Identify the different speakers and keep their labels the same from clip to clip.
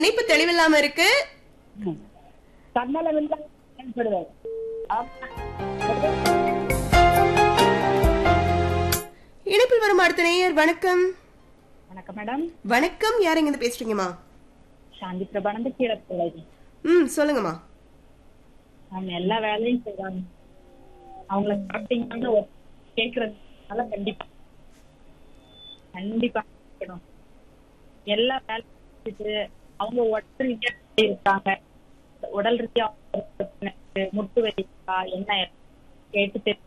Speaker 1: இணைப்பு தெளிவில்லாம இருக்கு
Speaker 2: தன்னலம் இல்லாம செயல்படுவது ஆமா.
Speaker 1: இணைப்பில் வரும் அடுத்த நேயர் வணக்கம்
Speaker 2: வணக்கம் மேடம்
Speaker 1: வணக்கம் யார் இருந்து பேசுறீங்கம்மா
Speaker 2: சாந்தி பிரபானந்த கீழே பிள்ளை
Speaker 1: ம் சொல்லுங்கம்மா
Speaker 2: அவங்க எல்லா வேலையும் செய்வாங்க அவங்கள சாப்பிட்டீங்கன்னா ஒரு கேக்குறதுனால கண்டிப்பா கண்டிப்பா கேட்கணும். எல்லா வேலையும் செஞ்சுட்டு அவங்க உடல் ரீதியா எப்படி இருக்காங்க உடல் ரீதியா அவங்க பிரச்சனை இருக்கு, முட்டு வலிக்கா என்ன கேட்டு தெரி-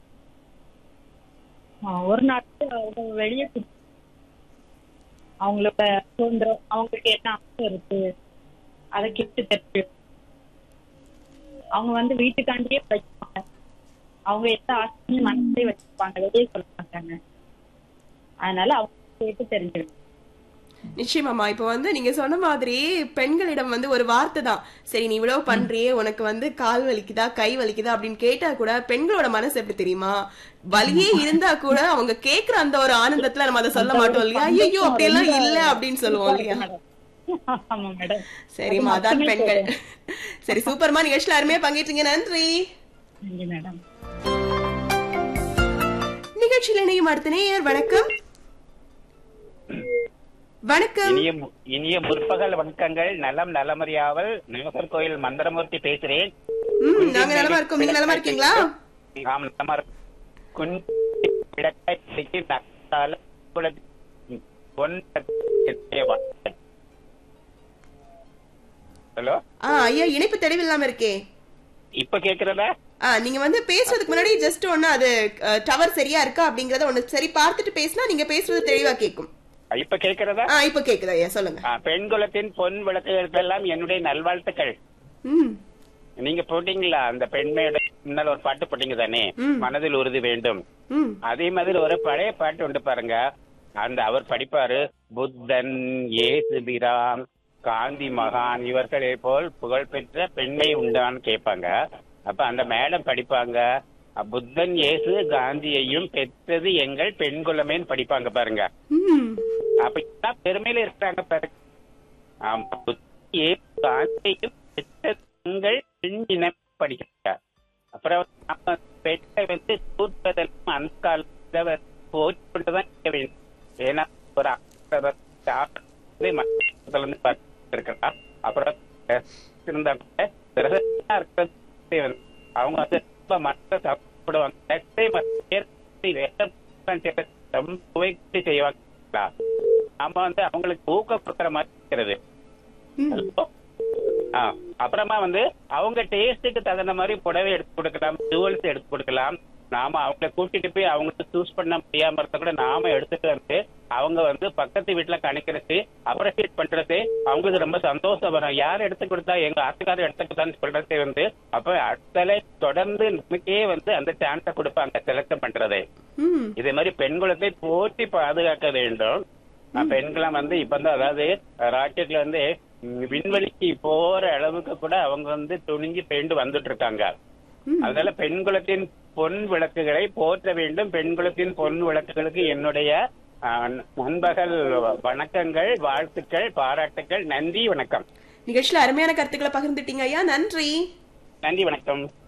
Speaker 2: ஆ, ஒரு நாட்டு அவங்க வெளியே கூட்டி- அவங்களோட சுதந்திரம் அவங்களுக்கு என்ன ஆசை இருக்கு அதை கேட்டு தெரிஞ்சு அவங்க வந்து வீட்டுக்காண்டியே படிப்பாங்க அவங்க எந்த ஆசையும் மனசே வச்சிருப்பாங்க வெளியே சொல்ல மாட்டாங்க அதனால அவங்க கேட்டு தெரிஞ்சுக்கணும்
Speaker 1: நிச்சயமாம்மா இப்போ வந்து நீங்க சொன்ன மாதிரி பெண்களிடம் வந்து ஒரு வார்த்தை தான் சரி நீ இவ்வளவு பண்றியே உனக்கு வந்து கால் வலிக்குதா கை வலிக்குதா அப்படின்னு கேட்டா கூட பெண்களோட மனசு எப்படி தெரியுமா வலியே இருந்தா கூட அவங்க கேக்குற அந்த ஒரு ஆனந்தத்துல நம்ம அதை சொல்ல மாட்டோம் இல்லையா ஐயோ அப்படியெல்லாம் இல்ல அப்படின்னு சொல்லுவோம் இல்லையா
Speaker 2: ஆமா மேடம்
Speaker 1: சரிம்மா அதான் பெண்கள் சரி சூப்பர்மா நிகழ்ச்சியில அருமையா பங்கேற்றீங்க நன்றி
Speaker 2: நன்றி மேடம்
Speaker 1: நிகழ்ச்சியில் இணையும் அடுத்த நேயர் வணக்கம் வணக்கம்
Speaker 3: இனிய மு- இனிய முற்பகல் வணக்கங்கள் நலம் நலமறியாவல் நாகர்கோயில் மந்திரமூர்த்தி பேசுறேன்
Speaker 1: ம் நாங்க நலமா இருக்கோம் நீங்க நலமா இருக்கீங்களா
Speaker 3: ஆம் நலமா இருக்கோம். குஞ்சு விளக்கை பிடித்து நட்டால குளத்தில் ஒன்றே வாழ்க்கை. ஹலோ
Speaker 1: ஆ ஐயா இணைப்பு தெளிவில்லாம இருக்கே
Speaker 3: இப்ப கேக்குறதா
Speaker 1: ஆ நீங்க வந்து பேசுறதுக்கு முன்னாடி ஜஸ்ட் ஒண்ணு அது டவர் சரியா இருக்கா அப்படிங்கறத ஒண்ணு சரி பார்த்துட்டு பேசினா நீங்க பேசுறது தெளிவா கேக்கும்
Speaker 3: இப்ப கேக்குறதா
Speaker 1: ஆ இப்ப கேக்குது ஐயா சொல்லுங்க
Speaker 3: ஆ, பெண் குலத்தின் பொன் விளக்குகளுக்கெல்லாம் என்னுடைய நல்வாழ்த்துக்கள்
Speaker 1: ம்
Speaker 3: நீங்க போட்டீங்களா அந்த பெண்மையோட முன்னால் ஒரு பாட்டு போட்டீங்க தானே
Speaker 1: ம்.
Speaker 3: மனதில் உறுதி வேண்டும்
Speaker 1: ம்
Speaker 3: அதே மாதிரி ஒரு பழைய பாட்டு உண்டு பாருங்க அந்த அவர் படிப்பாரு புத்தன் ஏசுபிரான் காந்தி மகான் இவர்களை போல் புகழ்பெற்ற பெண்மை உண்டான்னு கேட்பாங்க அப்ப அந்த மேடம் படிப்பாங்க அ, புத்தன் இயேசு காந்தியையும் பெற்றது எங்கள் பெண் குலமேன்னு படிப்பாங்க பாருங்க
Speaker 1: ம்
Speaker 3: அப்ப இப்பதான் பெருமையில இருக்கிறாங்க பாருங்க ஆமா, புத்தன் இயேசு காந்தியையும் பெற்றது எங்கள் பெண் இனம் படிக்கிறாங்க அப்புறம் நம்ம பெண்ணை வந்து தூர்ப்பதற்கும் அந்த காலத்துல போட்டுதான் இருக்க வேண்டும் ஏன்னா ஒரு ஆசிரியர் வந்து மற்றவங்களை வந்து பார்த்துட்டு இருக்கலாம் அப்புறம் இருந்தா கூட விரதமா இருக்கிறது வந்து அவங்க வந்து ரொம்ப மற்ற சாப்பிடுவாங்க நெக்ஸ்டே மற்ற ரொம்ப சுவைத்து செய்வாங்க நம்ம வந்து அவங்களுக்கு ஊக்கம் கொடுக்கற மாதிரி இருக்கிறது
Speaker 1: ம்
Speaker 3: ஆ, அப்புறமா வந்து அவங்க டேஸ்டுக்கு தகுந்த மாதிரி புடவை எடுத்து கொடுக்கலாம் ஜுவல்ஸ் எடுத்து கொடுக்கலாம் நாம அவங்கள கூட்டிட்டு போய் அவங்களுக்கு சூஸ் பண்ண முடியாம இருந்தா கூட நாம எடுத்துட்டு வந்து அவங்க வந்து பக்கத்து வீட்டுல கணிக்கிறது அப்ரிஷியேட் பண்றது அவங்களுக்கு ரொம்ப சந்தோஷம் வரும் யார் எடுத்து கொடுத்தா எங்க ஆட்டுக்காரர் எடுத்துக்கிட்டான்னு சொல்றது வந்து அப்ப அடுத்தல தொடர்ந்து நமக்கே வந்து அந்த சான்ஸ கொடுப்பாங்க செலக்ட் பண்றது
Speaker 1: ம்
Speaker 3: இதே மாதிரி பெண்குலத்தை போற்றி பாதுகாக்க வேண்டும் அஹ் பெண்களும் வந்து இப்ப வந்து அதாவது ராக்கெட்ல வந்து ம், விண்வெளிக்கு போற அளவுக்கு கூட அவங்க வந்து துணிஞ்சு பெண்டு வந்துட்டு இருக்காங்க அதனால பெண்குலத்தின் பொன் விளக்குகளை போற்ற வேண்டும் பெண்குலத்தின் பொன் விளக்குகளுக்கு என்னுடைய அஹ், நண்பகல் வணக்கங்கள் வாழ்த்துக்கள் பாராட்டுக்கள் நன்றி வணக்கம்
Speaker 1: நிகழ்ச்சியில அருமையான கருத்துக்களை பகிர்ந்துட்டீங்க ஐயா நன்றி
Speaker 3: நன்றி வணக்கம்